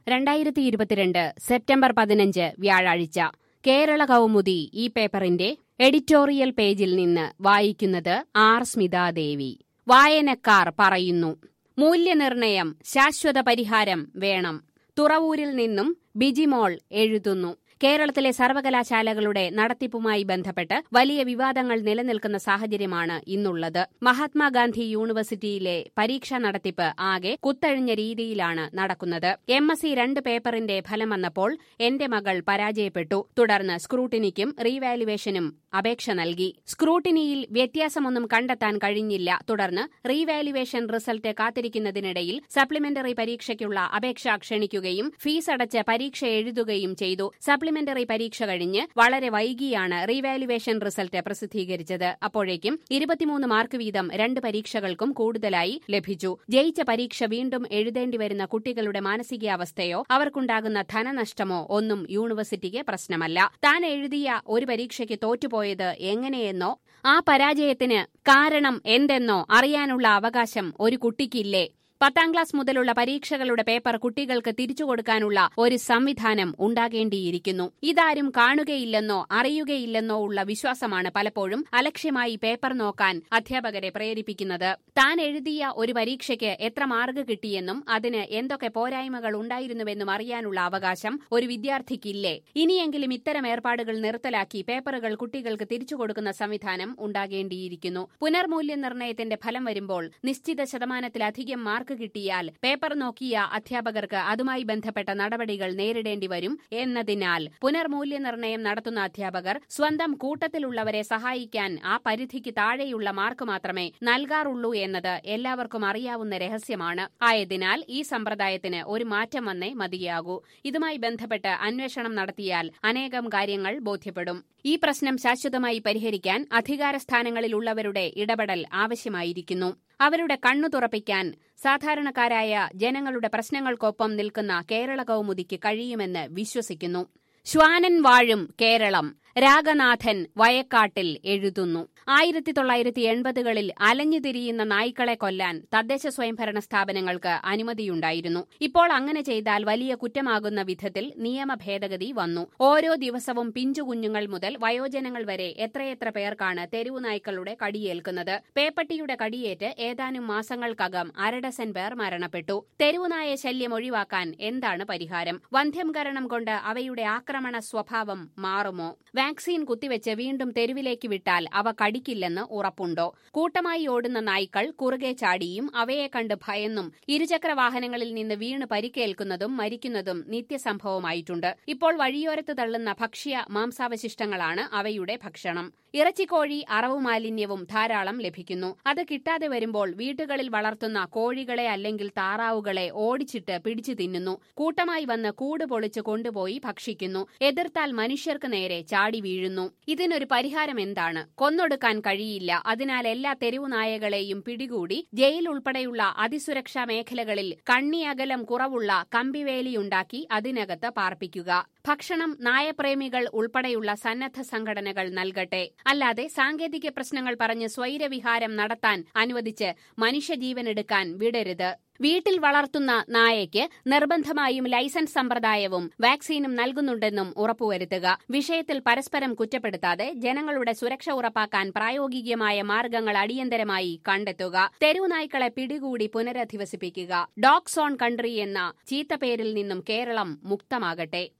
രണ്ടായിരത്തി ഇരുപത്തിരണ്ട് സെപ്റ്റംബർ പതിനഞ്ച് വ്യാഴാഴ്ച കേരള കൗമുദി ഈ പേപ്പറിന്റെ എഡിറ്റോറിയൽ പേജിൽ നിന്ന് വായിക്കുന്നത് ആർ സ്മിതാദേവി വായനക്കാർ പറയുന്നു മൂല്യനിർണയം ശാശ്വത പരിഹാരം വേണം തുറവൂരിൽ നിന്നും ബിജിമോൾ എഴുതുന്നു കേരളത്തിലെ സർവകലാശാലകളുടെ നടത്തിപ്പുമായി ബന്ധപ്പെട്ട് വലിയ വിവാദങ്ങൾ നിലനിൽക്കുന്ന സാഹചര്യമാണ് ഇന്നുള്ളത് മഹാത്മാഗാന്ധി യൂണിവേഴ്സിറ്റിയിലെ പരീക്ഷാ നടത്തിപ്പ് ആകെ കുത്തഴിഞ്ഞ രീതിയിലാണ് നടക്കുന്നത് എം എസ് സി രണ്ട് പേപ്പറിന്റെ ഫലം വന്നപ്പോൾ എന്റെ മകൾ പരാജയപ്പെട്ടു തുടർന്ന് സ്ക്രൂട്ടിനിക്കും റീവാലുവേഷനും അപേക്ഷ നൽകി സ്ക്രൂട്ടിനിയിൽ വ്യത്യാസമൊന്നും കണ്ടെത്താൻ കഴിഞ്ഞില്ല തുടർന്ന് റീവാലുവേഷൻ റിസൾട്ട് കാത്തിരിക്കുന്നതിനിടയിൽ സപ്ലിമെന്ററി പരീക്ഷയ്ക്കുള്ള അപേക്ഷ ക്ഷണിക്കുകയും ഫീസ് അടച്ച് പരീക്ഷ എഴുതുകയും ചെയ്തു സപ്ലിമെന്ററി പരീക്ഷ കഴിഞ്ഞ് വളരെ വൈകിയാണ് റീവാലുവേഷൻ റിസൾട്ട് പ്രസിദ്ധീകരിച്ചത് അപ്പോഴേക്കും ഇരുപത്തിമൂന്ന് മാർക്ക് വീതം രണ്ട് പരീക്ഷകൾക്കും കൂടുതലായി ലഭിച്ചു ജയിച്ച പരീക്ഷ വീണ്ടും എഴുതേണ്ടി വരുന്ന കുട്ടികളുടെ മാനസികാവസ്ഥയോ അവർക്കുണ്ടാകുന്ന ധനനഷ്ടമോ ഒന്നും യൂണിവേഴ്സിറ്റിക്ക് പ്രശ്നമല്ല താൻ എഴുതിയ ഒരു പരീക്ഷയ്ക്ക് തോറ്റുപോയത് എങ്ങനെയെന്നോ ആ പരാജയത്തിന് കാരണം എന്തെന്നോ അറിയാനുള്ള അവകാശം ഒരു കുട്ടിക്കില്ലേ പത്താം ക്ലാസ് മുതലുള്ള പരീക്ഷകളുടെ പേപ്പർ കുട്ടികൾക്ക് തിരിച്ചു കൊടുക്കാനുള്ള ഒരു സംവിധാനം ഉണ്ടാകേണ്ടിയിരിക്കുന്നു ഇതാരും കാണുകയില്ലെന്നോ അറിയുകയില്ലെന്നോ ഉള്ള വിശ്വാസമാണ് പലപ്പോഴും അലക്ഷ്യമായി പേപ്പർ നോക്കാൻ അധ്യാപകരെ പ്രേരിപ്പിക്കുന്നത് താൻ എഴുതിയ ഒരു പരീക്ഷയ്ക്ക് എത്ര മാർക്ക് കിട്ടിയെന്നും അതിന് എന്തൊക്കെ പോരായ്മകൾ ഉണ്ടായിരുന്നുവെന്നും അറിയാനുള്ള അവകാശം ഒരു വിദ്യാർത്ഥിക്കില്ലേ ഇനിയെങ്കിലും ഇത്തരം ഏർപ്പാടുകൾ നിർത്തലാക്കി പേപ്പറുകൾ കുട്ടികൾക്ക് തിരിച്ചു കൊടുക്കുന്ന സംവിധാനം ഉണ്ടാകേണ്ടിയിരിക്കുന്നു പുനർമൂല്യനിർണ്ണയത്തിന്റെ ഫലം വരുമ്പോൾ നിശ്ചിത ശതമാനത്തിലധികം മാർക്ക് മാർക്ക് കിട്ടിയാൽ പേപ്പർ നോക്കിയ അധ്യാപകർക്ക് അതുമായി ബന്ധപ്പെട്ട നടപടികൾ നേരിടേണ്ടി വരും എന്നതിനാൽ പുനർമൂല്യനിർണ്ണയം നടത്തുന്ന അധ്യാപകർ സ്വന്തം കൂട്ടത്തിലുള്ളവരെ സഹായിക്കാൻ ആ പരിധിക്ക് താഴെയുള്ള മാർക്ക് മാത്രമേ നൽകാറുള്ളൂ എന്നത് എല്ലാവർക്കും അറിയാവുന്ന രഹസ്യമാണ് ആയതിനാൽ ഈ സമ്പ്രദായത്തിന് ഒരു മാറ്റം വന്നേ മതിയാകൂ ഇതുമായി ബന്ധപ്പെട്ട് അന്വേഷണം നടത്തിയാൽ അനേകം കാര്യങ്ങൾ ബോധ്യപ്പെടും ഈ പ്രശ്നം ശാശ്വതമായി പരിഹരിക്കാൻ അധികാരസ്ഥാനങ്ങളിലുള്ളവരുടെ ഇടപെടൽ ആവശ്യമായിരിക്കുന്നു അവരുടെ കണ്ണു തുറപ്പിക്കാൻ സാധാരണക്കാരായ ജനങ്ങളുടെ പ്രശ്നങ്ങൾക്കൊപ്പം നിൽക്കുന്ന കേരള കൗമുദിക്ക് കഴിയുമെന്ന് വിശ്വസിക്കുന്നു ശ്വാനൻ വാഴും കേരളം രാഗനാഥൻ വയക്കാട്ടിൽ എഴുതുന്നു ആയിരത്തി തൊള്ളായിരത്തി എൺപതുകളിൽ അലഞ്ഞുതിരിയുന്ന നായ്ക്കളെ കൊല്ലാൻ തദ്ദേശ സ്വയംഭരണ സ്ഥാപനങ്ങൾക്ക് അനുമതിയുണ്ടായിരുന്നു ഇപ്പോൾ അങ്ങനെ ചെയ്താൽ വലിയ കുറ്റമാകുന്ന വിധത്തിൽ നിയമ ഭേദഗതി വന്നു ഓരോ ദിവസവും പിഞ്ചുകുഞ്ഞുങ്ങൾ മുതൽ വയോജനങ്ങൾ വരെ എത്രയെത്ര പേർക്കാണ് തെരുവു നായ്ക്കളുടെ കടിയേൽക്കുന്നത് പേപ്പട്ടിയുടെ കടിയേറ്റ് ഏതാനും മാസങ്ങൾക്കകം അരഡസൻ പേർ മരണപ്പെട്ടു തെരുവുനായ ശല്യം ഒഴിവാക്കാൻ എന്താണ് പരിഹാരം വന്ധ്യംകരണം കൊണ്ട് അവയുടെ ആക്രമണ സ്വഭാവം മാറുമോ വാക്സിൻ കുത്തിവെച്ച് വീണ്ടും തെരുവിലേക്ക് വിട്ടാൽ അവ കടിക്കില്ലെന്ന് ഉറപ്പുണ്ടോ കൂട്ടമായി ഓടുന്ന നായ്ക്കൾ കുറുകെ ചാടിയും അവയെ കണ്ട് ഭയന്നും ഇരുചക്ര വാഹനങ്ങളിൽ നിന്ന് വീണ് പരിക്കേൽക്കുന്നതും മരിക്കുന്നതും നിത്യസംഭവമായിട്ടുണ്ട് ഇപ്പോൾ വഴിയോരത്ത് തള്ളുന്ന ഭക്ഷ്യ മാംസാവശിഷ്ടങ്ങളാണ് അവയുടെ ഭക്ഷണം ഇറച്ചിക്കോഴി അറവു മാലിന്യവും ധാരാളം ലഭിക്കുന്നു അത് കിട്ടാതെ വരുമ്പോൾ വീട്ടുകളിൽ വളർത്തുന്ന കോഴികളെ അല്ലെങ്കിൽ താറാവുകളെ ഓടിച്ചിട്ട് പിടിച്ചു തിന്നുന്നു കൂട്ടമായി വന്ന് കൂട് പൊളിച്ച് കൊണ്ടുപോയി ഭക്ഷിക്കുന്നു എതിർത്താൽ മനുഷ്യർക്ക് നേരെ ചാടി വീഴുന്നു ഇതിനൊരു പരിഹാരം എന്താണ് കൊന്നൊടുക്കാൻ കഴിയില്ല അതിനാൽ എല്ലാ തെരുവു നായകളെയും പിടികൂടി ജയിൽ ഉൾപ്പെടെയുള്ള അതിസുരക്ഷാ മേഖലകളിൽ കണ്ണിയകലം കുറവുള്ള കമ്പിവേലിയുണ്ടാക്കി അതിനകത്ത് പാർപ്പിക്കുക ഭക്ഷണം നായപ്രേമികൾ ഉൾപ്പെടെയുള്ള സന്നദ്ധ സംഘടനകൾ നൽകട്ടെ അല്ലാതെ സാങ്കേതിക പ്രശ്നങ്ങൾ പറഞ്ഞ് സ്വൈരവിഹാരം നടത്താൻ അനുവദിച്ച് മനുഷ്യജീവനെടുക്കാൻ വിടരുത് വീട്ടിൽ വളർത്തുന്ന നായയ്ക്ക് നിർബന്ധമായും ലൈസൻസ് സമ്പ്രദായവും വാക്സിനും നൽകുന്നുണ്ടെന്നും ഉറപ്പുവരുത്തുക വിഷയത്തിൽ പരസ്പരം കുറ്റപ്പെടുത്താതെ ജനങ്ങളുടെ സുരക്ഷ ഉറപ്പാക്കാൻ പ്രായോഗികമായ മാർഗങ്ങൾ അടിയന്തരമായി കണ്ടെത്തുക തെരുവുനായ്ക്കളെ പിടികൂടി പുനരധിവസിപ്പിക്കുക ഡോഗ്സ് ഓൺ കൺട്രി എന്ന ചീത്തപ്പേരിൽ നിന്നും കേരളം മുക്തമാകട്ടെ